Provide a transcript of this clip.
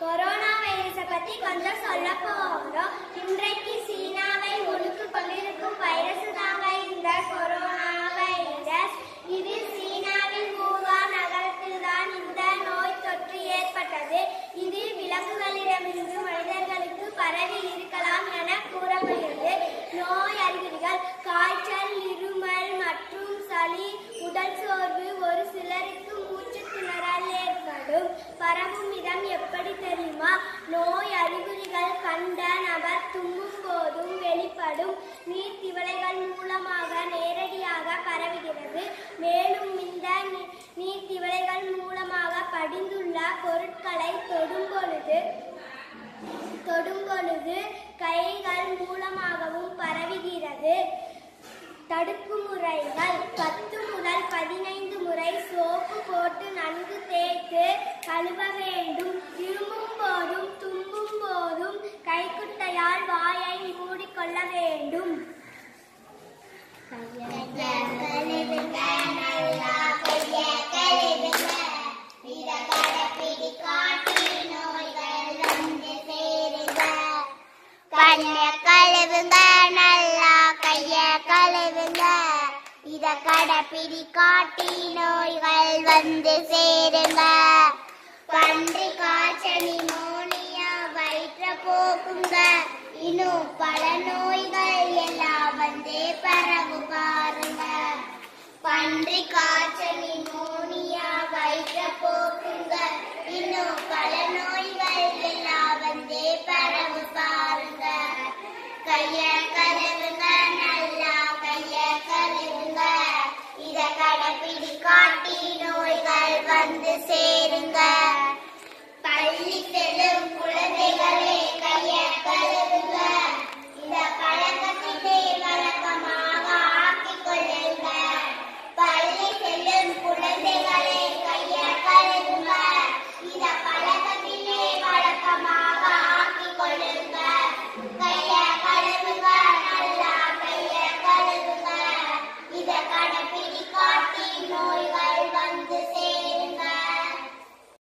corona வைரஸை பத்தி கொஞ்சம் சொல்ல போறோம் இன்றைக்கு சீனாவை ஒழுக்கு கொண்டிருக்கும் வைரஸ் தாங்க இந்த கொரோனா வைரஸ் இது சீனாவின் வூகான் நகரத்தில் தான் இந்த நோய் தொற்று ஏற்பட்டது இது விலங்குகளிடமிருந்து மனிதர்களுக்கு பரவி இருக்கலாம் என கூறப்படுகிறது நோய் அறிகுறிகள் காய்ச்சல் இருமல் மற்றும் சளி உடல் சோர்வு ஒரு சிலருக்கு மூச்சு திணறல் ஏற்படும் பரவும் விதம் எப்படி தெரியுமா நோய் அறிகுறிகள் கண்ட நபர் தும்மும் போதும் வெளிப்படும் நீர்த்திவளைகள் மூலமாக நேரடியாக பரவுகிறது மேலும் இந்த நீ- நீர்த்திவளைகள் மூலமாக படிந்துள்ள பொருட்களை தொடும் பொழுது தொடும் பொழுது கைகள் மூலமாகவும் பரவுகிறது தடுப்பு முறைகள் பத்து முதல் பதினைந்து முறை சோப்பு போட்டு நன்கு தேய்த்து கழுவ வேண்டும் இருமும் போதும் தும்பும் போதும் கைக்குட்டையால் வாயை மூடிக்கொள்ள வேண்டும் கண்ண கழுவுங்க நல்லா கைய கழுவுங்க இத கடைப்பிடி காட்டி நோய்கள் வந்து சேருங்க பன்றி காய்ச்சல் நிமோனியா வயிற்ற போக்குங்க இன்னும் பல நோய்கள் எல்லாம் வந்து பரவுங்க